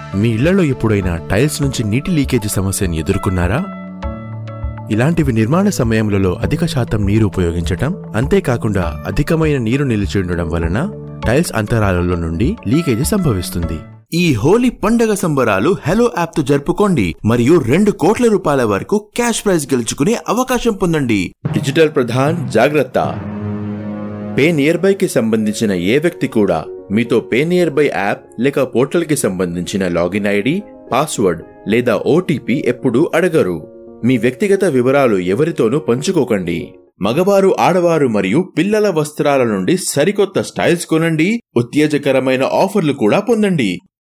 మీ ఇళ్లలో ఎప్పుడైనా టైల్స్ నుంచి నీటి లీకేజీ సమస్యను ఎదుర్కొన్నారా ఇలాంటివి నిర్మాణ సమయంలో అధిక శాతం నీరు ఉపయోగించటం అంతేకాకుండా అధికమైన నీరు నిలిచి ఉండడం వలన టైల్స్ అంతరాలలో నుండి లీకేజీ సంభవిస్తుంది ఈ హోలీ పండగ సంబరాలు హెలో యాప్ తో జరుపుకోండి మరియు రెండు కోట్ల రూపాయల వరకు క్యాష్ ప్రైజ్ గెలుచుకునే అవకాశం పొందండి డిజిటల్ ప్రధాన్ జాగ్రత్త పే నియర్ బై కి సంబంధించిన ఏ వ్యక్తి కూడా మీతో పే నియర్ బై యాప్ లేక పోర్టల్ కి సంబంధించిన లాగిన్ ఐడి పాస్వర్డ్ లేదా ఓటీపీ ఎప్పుడూ అడగరు మీ వ్యక్తిగత వివరాలు ఎవరితోనూ పంచుకోకండి మగవారు ఆడవారు మరియు పిల్లల వస్త్రాల నుండి సరికొత్త స్టైల్స్ కొనండి ఉత్తేజకరమైన ఆఫర్లు కూడా పొందండి